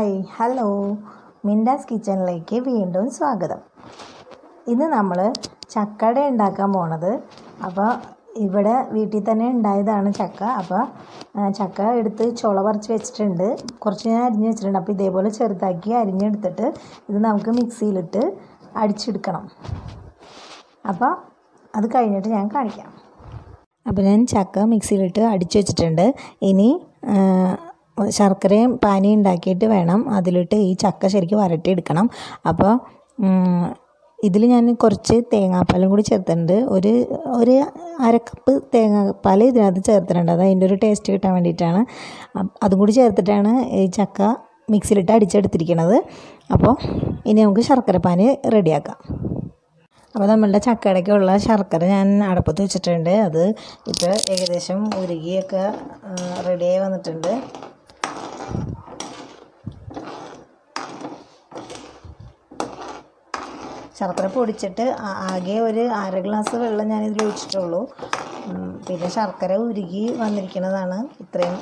hi hello മിൻഡാസ് കിച്ചണിലേക്ക് വീണ്ടും സ്വാഗതം ഇന്ന് നമ്മൾ ചക്കട ഉണ്ടാക്കാൻ പോണത് അപ്പോൾ ഇവിടെ വീട്ടിൽ തന്നെ ഉണ്ടായതാണ് ചക്ക അപ്പോൾ ആ, ചക്ക എടുത്ത് ചുള പറിച്ച് വെച്ചിട്ടുണ്ട് കുറച്ച് ഞാൻ അരിഞ്ഞ് വെച്ചിട്ടുണ്ട് അപ്പോൾ ഇതേപോലെ ചെറുതാക്കി അരിഞ്ഞെടുത്തിട്ട് ഇത് നമുക്ക് മിക്സിയിലിട്ട് അടിച്ചെടുക്കണം അപ്പോൾ അത് കഴിഞ്ഞിട്ട് ഞാൻ കാണിക്കാം അപ്പോൾ ഞാൻ ചക്ക മിക്സിയിലിട്ട് അടിച്ചു വെച്ചിട്ടുണ്ട് ഇനി ആ, ശർക്കരയും പാനി ഉണ്ടാക്കിയിട്ട് വേണം അതിലിട്ട് ഈ ചക്ക ശരിക്കും വരട്ടിയെടുക്കണം അപ്പോൾ ഇതിൽ ഞാൻ കുറച്ച് തേങ്ങാപ്പാലും കൂടി ചേർത്തിട്ടുണ്ട് ഒരു ഒരു അരക്കപ്പ് തേങ്ങാപ്പാൽ ഇതിനകത്ത് ചേർത്തിട്ടുണ്ട് അത് അതിൻ്റെ ഒരു ടേസ്റ്റ് കിട്ടാൻ വേണ്ടിയിട്ടാണ് അപ്പ് അതും കൂടി ചേർത്തിട്ടാണ് ഈ ചക്ക മിക്സിയിലിട്ട് അടിച്ചെടുത്തിരിക്കുന്നത് അപ്പോൾ ഇനി നമുക്ക് ശർക്കര പാനി റെഡിയാക്കാം അപ്പോൾ നമ്മളുടെ ചക്കടയ്ക്കുള്ള ശർക്കര ഞാൻ അടപ്പത്ത് വെച്ചിട്ടുണ്ട് അത് ഇപ്പോൾ ഏകദേശം ഉരുകിയൊക്കെ റെഡിയായി വന്നിട്ടുണ്ട് ശർക്കര പൊടിച്ചിട്ട് ആ- ആകെ ഒരു അര ഗ്ലാസ് വെള്ളം ഞാൻ ഇതിൽ ഒഴിച്ചിട്ടുള്ളൂ ഉം, പിന്നെ ശർക്കര ഉരുകി വന്നിരിക്കുന്നതാണ് ഇത്രയും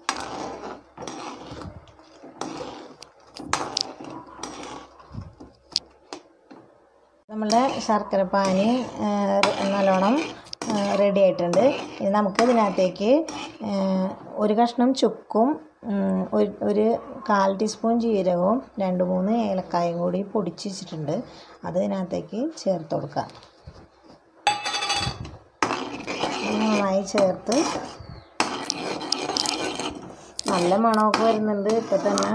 നമ്മളുടെ ശർക്കര പാനി ആ, റെ- നല്ലോണം റെഡി ആയിട്ടുണ്ട് ഇനി നമുക്ക് ഇതിനകത്തേക്ക് ആ, ഒരു കഷ്ണം ചുക്കും ഉം, ഒരു ഒരു കാൽ ടീസ്പൂൺ ജീരകവും രണ്ട് മൂന്ന് ഏലക്കായും കൂടി പൊടിച്ച് വെച്ചിട്ടുണ്ട് അത് ഇതിനകത്തേക്ക് ചേർത്ത് കൊടുക്കാം ഇത് നന്നായി ചേർത്ത് നല്ല മണമൊക്കെ വരുന്നുണ്ട് ഇപ്പം തന്നെ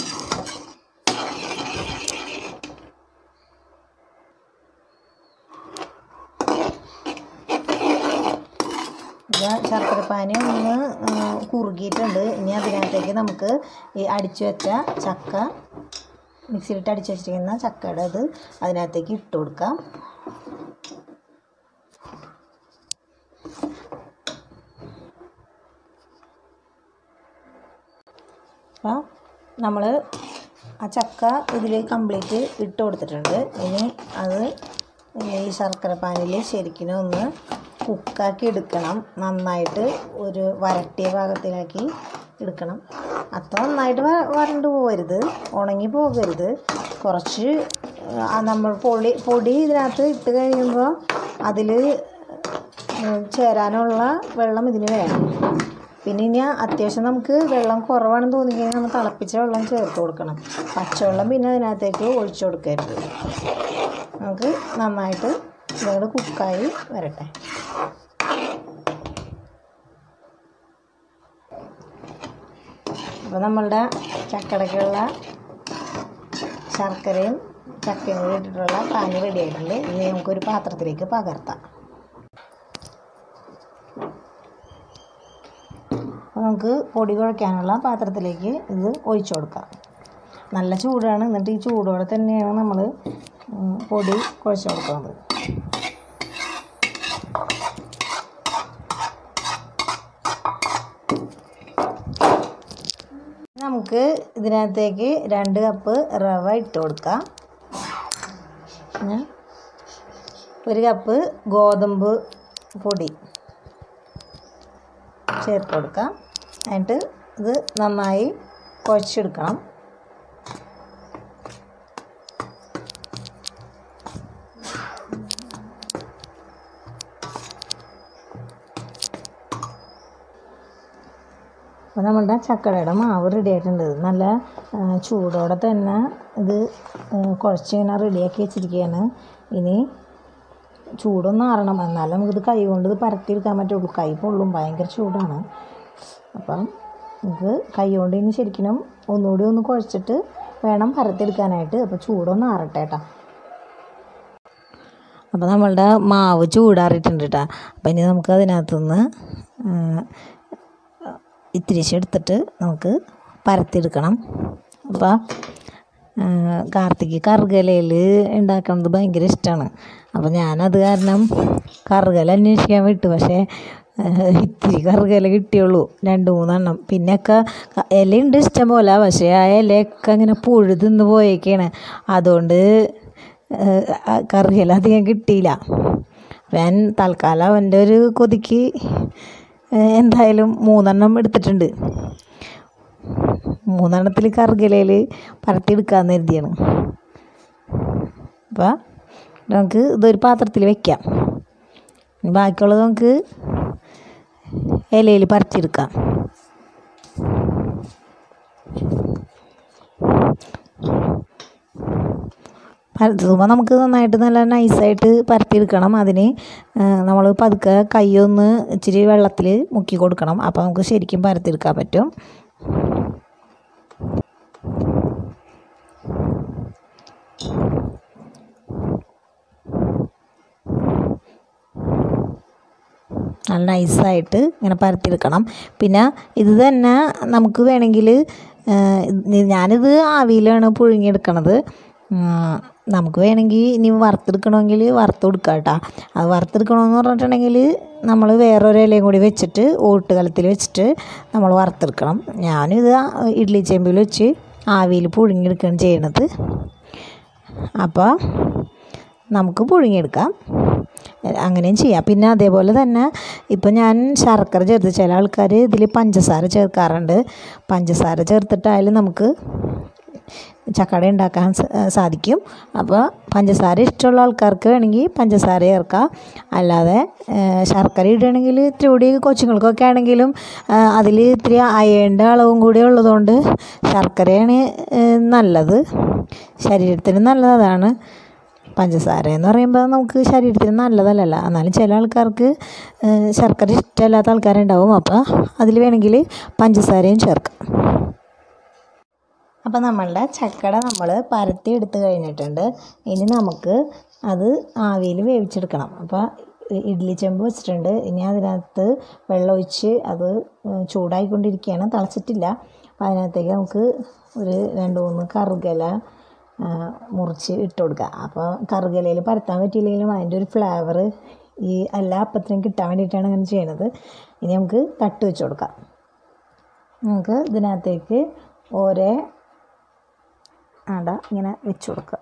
ഇത് ശർക്കരപ്പാനി ഒന്ന് ആ, കുറുകിയിട്ടുണ്ട് ഇനി അതിനകത്തേക്ക് നമുക്ക് ഈ അടിച്ചു വെച്ച ചക്ക മിക്സിയിലിട്ട് അടിച്ചു വെച്ചിരിക്കുന്ന ചക്കയുടെ ഇത് അതിനകത്തേക്ക് ഇട്ട് കൊടുക്കാം അപ്പോൾ നമ്മൾ ആ ചക്ക ഇതിൽ കംപ്ലീറ്റ് ഇട്ട് കൊടുത്തിട്ടുണ്ട് ഇനി അത് ഈ ശർക്കര പാനിൽ ശരിക്കും ഒന്ന് കുക്കാക്കി എടുക്കണം നന്നായിട്ട് ഒരു വരട്ടിയ പാകത്തിലാക്കി എടുക്കണം അത്ര നന്നായിട്ട് വ- വരണ്ട് പോകരുത് ഉണങ്ങി പോകരുത് കുറച്ച് ആ നമ്മൾ പൊടി പൊടി ഇതിനകത്ത് ഇട്ട് കഴിയുമ്പോൾ അതിൽ ചേരാനുള്ള വെള്ളം ഇതിന് വേണം പിന്നെ ഇനി അത്യാവശ്യം നമുക്ക് വെള്ളം കുറവാണെന്ന് തോന്നിക്കഴിഞ്ഞാൽ നമ്മൾ തിളപ്പിച്ച വെള്ളം ചേർത്ത് കൊടുക്കണം പച്ചവെള്ളം പിന്നെ അതിനകത്തേക്ക് ഒഴിച്ചു കൊടുക്കരുത് നമുക്ക് നന്നായിട്ട് ഇതോട് കുക്കായി വരട്ടെ അപ്പോൾ നമ്മളുടെ ചക്കടയ്ക്കുള്ള ശർക്കരയും ചക്കയും കൂടി ഇട്ടിട്ടുള്ള പാനി റെഡി ആയിട്ടുണ്ട് ഇനി നമുക്കൊരു പാത്രത്തിലേക്ക് പകർത്താം അപ്പോൾ നമുക്ക് പൊടി കുഴയ്ക്കാനുള്ള പാത്രത്തിലേക്ക് ഇത് ഒഴിച്ചു കൊടുക്കാം നല്ല ചൂടാണ് എന്നിട്ട് ഈ ചൂടോടെ തന്നെയാണ് നമ്മൾ പൊടി കുഴച്ച് കൊടുക്കുന്നത് നമുക്ക് ഇതിനകത്തേക്ക് രണ്ട് കപ്പ് റവ ഇട്ട് കൊടുക്കാം പിന്നെ ഒരു കപ്പ് ഗോതമ്പ് പൊടി ചേർത്ത് കൊടുക്കാം എന്നിട്ട് ഇത് നന്നായി കുഴച്ചെടുക്കണം അപ്പോൾ നമ്മളുടെ ചക്കടയുടെ മാവ് റെഡി ആയിട്ടുണ്ട് ഇത് നല്ല ആ, ചൂടോടെ തന്നെ ഇത് ആ, കുഴച്ച് ഇങ്ങനെ റെഡിയാക്കി വെച്ചിരിക്കുകയാണ് ഇനി ചൂടൊന്നും ആറണം എന്നാലും നമുക്കിത് കൈ കൊണ്ട് ഇത് പരത്തിയെടുക്കാൻ പറ്റുള്ളൂ കൈ പൊള്ളും ഭയങ്കര ചൂടാണ് അപ്പം നമുക്ക് കൈ കൊണ്ട് ഇനി ശരിക്കും ഒന്നുകൂടി ഒന്ന് കുഴച്ചിട്ട് വേണം പരത്തിയെടുക്കാനായിട്ട് അപ്പോൾ ചൂടൊന്ന് ആറട്ടെ കേട്ടോ അപ്പോൾ നമ്മളുടെ മാവ് ചൂടാറിയിട്ടുണ്ട് കേട്ടോ അപ്പോൾ ഇനി നമുക്ക് അതിനകത്തുനിന്ന് ഇത്തിരിശ് എടുത്തിട്ട് നമുക്ക് പരത്തിയെടുക്കണം അപ്പോൾ കാർത്തിക് കറുകലയിൽ ഉണ്ടാക്കുന്നത് ഭയങ്കര ഇഷ്ടമാണ് അപ്പോൾ ഞാനത് കാരണം കറുകല അന്വേഷിക്കാൻ വിട്ടു പക്ഷേ ആ, ഇത്തിരി കറുകല കിട്ടിയുള്ളൂ രണ്ട് മൂന്നെണ്ണം പിന്നെയൊക്കെ ക- ഇലയുണ്ട് ഇഷ്ടം പോലെ പക്ഷേ ആ ഇലയൊക്കെ ഇങ്ങനെ പുഴു തിന്ന് പോയേക്കാണ് അതുകൊണ്ട് ആ, കറുകല അധികം കിട്ടിയില്ല അപ്പോൾ ഞാൻ തൽക്കാലം അവൻ്റെ ഒരു കൊതിക്ക് ഏ, എന്തായാലും മൂന്നെണ്ണം എടുത്തിട്ടുണ്ട് മൂന്നെണ്ണത്തിൽ കറുകലയിൽ പരത്തിയെടുക്കാമെന്ന് കരുതിയാണ് അപ്പോൾ നമുക്ക് ഇതൊരു പാത്രത്തിൽ വെക്കാം ഇനി ബാക്കിയുള്ളത് നമുക്ക് ഇലയിൽ പരത്തിയെടുക്കാം പരത്തുമ്പോൾ നമുക്ക് നന്നായിട്ട് നല്ല നൈസായിട്ട് പരത്തിയെടുക്കണം അതിന് നമ്മൾ പതുക്കെ കൈയൊന്ന് ഇച്ചിരി വെള്ളത്തിൽ മുക്കി കൊടുക്കണം അപ്പോൾ നമുക്ക് ശരിക്കും പരത്തിയെടുക്കാൻ പറ്റും നല്ല നൈസായിട്ട് ഇങ്ങനെ പരത്തിയെടുക്കണം പിന്നെ ഇത് തന്നെ നമുക്ക് വേണമെങ്കിൽ ഞാനിത് ആവിയിലാണ് പുഴുങ്ങിയെടുക്കണത് നമുക്ക് വേണമെങ്കിൽ ഇനി വറുത്തെടുക്കണമെങ്കിൽ വറുത്ത് കൊടുക്കാം കേട്ടോ അത് വറുത്തെടുക്കണമെന്ന് പറഞ്ഞിട്ടുണ്ടെങ്കിൽ നമ്മൾ വേറൊരു ഇലയും കൂടി വെച്ചിട്ട് ഓട്ട് കലത്തിൽ വെച്ചിട്ട് നമ്മൾ വറുത്തെടുക്കണം ഞാനിത് ഇഡ്ഡലി ചെമ്പിൽ വെച്ച് ആവിയിൽ പുഴുങ്ങിയെടുക്കുകയാണ് ചെയ്യണത് അപ്പോൾ നമുക്ക് പുഴുങ്ങിയെടുക്കാം അങ്ങനെയും ചെയ്യാം പിന്നെ അതേപോലെ തന്നെ ഇപ്പം ഞാൻ ശർക്കര ചേർത്ത് ചില ആൾക്കാർ ഇതിൽ പഞ്ചസാര ചേർക്കാറുണ്ട് പഞ്ചസാര ചേർത്തിട്ടായാലും നമുക്ക് ചക്കട ഉണ്ടാക്കാൻ സാധിക്കും അപ്പോൾ പഞ്ചസാര ഇഷ്ടമുള്ള ആൾക്കാർക്ക് വേണമെങ്കിൽ പഞ്ചസാര ചേർക്കാം അല്ലാതെ ശർക്കര ഇടുകയാണെങ്കിൽ ഇത്തിരി കൂടി കൊച്ചുങ്ങൾക്കൊക്കെ ആണെങ്കിലും അതിൽ ഇത്തിരി അയേണ്ട അളവും കൂടി ഉള്ളതുകൊണ്ട് ശർക്കരയാണ് നല്ലത് ശരീരത്തിന് നല്ലത് അതാണ് പഞ്ചസാര എന്ന് പറയുമ്പോൾ നമുക്ക് ശരീരത്തിന് നല്ലതല്ലല്ലോ എന്നാലും ചില ആൾക്കാർക്ക് ശർക്കര ഇഷ്ടമല്ലാത്ത ആൾക്കാരുണ്ടാവും അപ്പോൾ അതിൽ വേണമെങ്കിൽ പഞ്ചസാരയും ചേർക്കാം അപ്പോൾ നമ്മളുടെ ചക്കട നമ്മൾ പരത്തി എടുത്ത് കഴിഞ്ഞിട്ടുണ്ട് ഇനി നമുക്ക് അത് ആവിയിൽ വേവിച്ചെടുക്കണം അപ്പോൾ ഇഡ്ഡലി ചെമ്പ് വെച്ചിട്ടുണ്ട് ഇനി അതിനകത്ത് വെള്ളം ഒഴിച്ച് അത് ചൂടായിക്കൊണ്ടിരിക്കുകയാണ് തിളച്ചിട്ടില്ല അപ്പോൾ അതിനകത്തേക്ക് നമുക്ക് ഒരു രണ്ട് മൂന്ന് കറുകല മുറിച്ച് ഇട്ട് കൊടുക്കുക അപ്പോൾ കറുകലയിൽ പരത്താൻ പറ്റിയില്ലെങ്കിലും അതിൻ്റെ ഒരു ഫ്ലേവർ ഈ എല്ലാ അപ്പത്തിനും കിട്ടാൻ വേണ്ടിയിട്ടാണ് അങ്ങനെ ചെയ്യണത് ഇനി നമുക്ക് തട്ട് വെച്ച് കൊടുക്കാം നമുക്ക് ഇതിനകത്തേക്ക് ഓരോ അട ഇങ്ങനെ വെച്ച് കൊടുക്കുക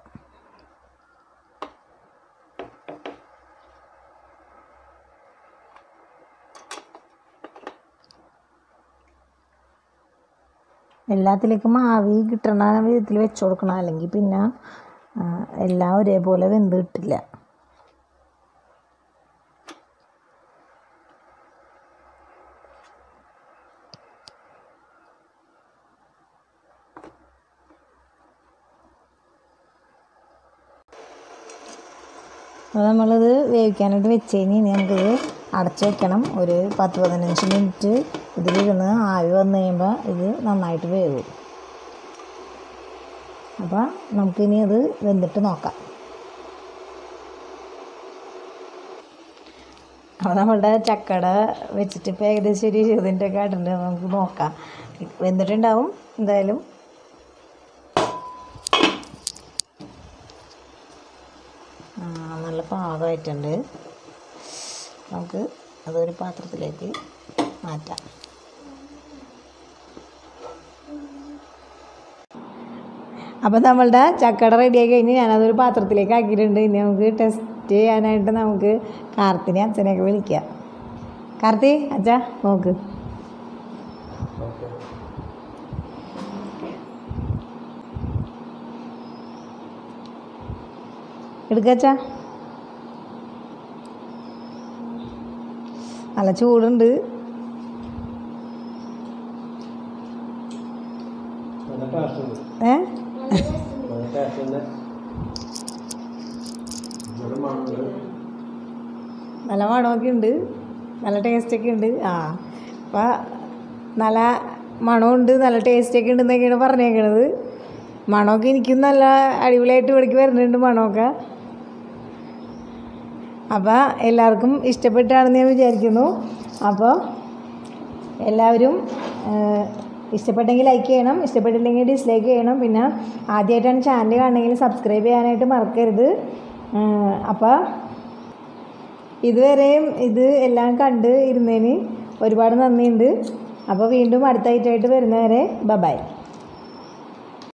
എല്ലാത്തിലേക്കും ആവി കിട്ടണ വിധത്തിൽ വെച്ച് കൊടുക്കണം അല്ലെങ്കിൽ പിന്നെ എല്ലാം ഒരേപോലെ വെന്ത് കിട്ടില്ല അപ്പോൾ നമ്മളിത് വേവിക്കാനായിട്ട് വെച്ച് കഴിഞ്ഞ് ഇനി നമുക്കിത് അടച്ച് വെക്കണം ഒരു പത്ത് പതിനഞ്ച് മിനിറ്റ് ഇതിലിരുന്ന് ആവി വന്നു കഴിയുമ്പോൾ ഇത് നന്നായിട്ട് വേവും അപ്പോൾ നമുക്കിനി അത് വെന്തിട്ട് നോക്കാം അപ്പോൾ നമ്മളുടെ ചക്കട വെച്ചിട്ട് ഇപ്പോൾ ഏകദേശം ഒരു ഇരുപതിൻ്റെ ഒക്കെ ആയിട്ടുണ്ട് നമുക്ക് നോക്കാം വെന്തിട്ടുണ്ടാവും എന്തായാലും നല്ല പാകമായിട്ടുണ്ട് നമുക്ക് അതൊരു പാത്രത്തിലേക്ക് മാറ്റാം അപ്പോൾ നമ്മളുടെ ചക്കട റെഡിയായി കഴിഞ്ഞ് ഞാനതൊരു പാത്രത്തിലേക്ക് ആക്കിയിട്ടുണ്ട് ഇനി നമുക്ക് ടെസ്റ്റ് ചെയ്യാനായിട്ട് നമുക്ക് കാർത്തിനെ അച്ഛനെയൊക്കെ വിളിക്കാം കാർത്തി അച്ഛാ നോക്ക് എടുക്കച്ചാ നല്ല ചൂടുണ്ട് ഏ നല്ല മണമൊക്കെ ഉണ്ട് നല്ല ടേസ്റ്റൊക്കെ ഉണ്ട് ആ അപ്പം നല്ല മണമുണ്ട് നല്ല ടേസ്റ്റൊക്കെ ഉണ്ടെന്നൊക്കെയാണ് പറഞ്ഞേക്കണത് മണമൊക്കെ എനിക്കും നല്ല അടിപൊളിയായിട്ട് ഇവിടേക്ക് വരുന്നുണ്ട് മണമൊക്കെ അപ്പോൾ എല്ലാവർക്കും ഇഷ്ടപ്പെട്ടാണെന്ന് ഞാൻ വിചാരിക്കുന്നു അപ്പോൾ എല്ലാവരും ഇഷ്ടപ്പെട്ടെങ്കിൽ ലൈക്ക് ചെയ്യണം ഇഷ്ടപ്പെട്ടില്ലെങ്കിൽ ഡിസ്ലൈക്ക് ചെയ്യണം പിന്നെ ആദ്യമായിട്ടാണ് ചാനൽ കാണണമെങ്കിൽ സബ്സ്ക്രൈബ് ചെയ്യാനായിട്ട് മറക്കരുത് അപ്പോൾ ഇതുവരെയും ഇത് എല്ലാം കണ്ട് ഇരുന്നതിന് ഒരുപാട് നന്ദിയുണ്ട് അപ്പോൾ വീണ്ടും അടുത്തായിട്ടായിട്ട് വരുന്നവരെ ബ ബൈ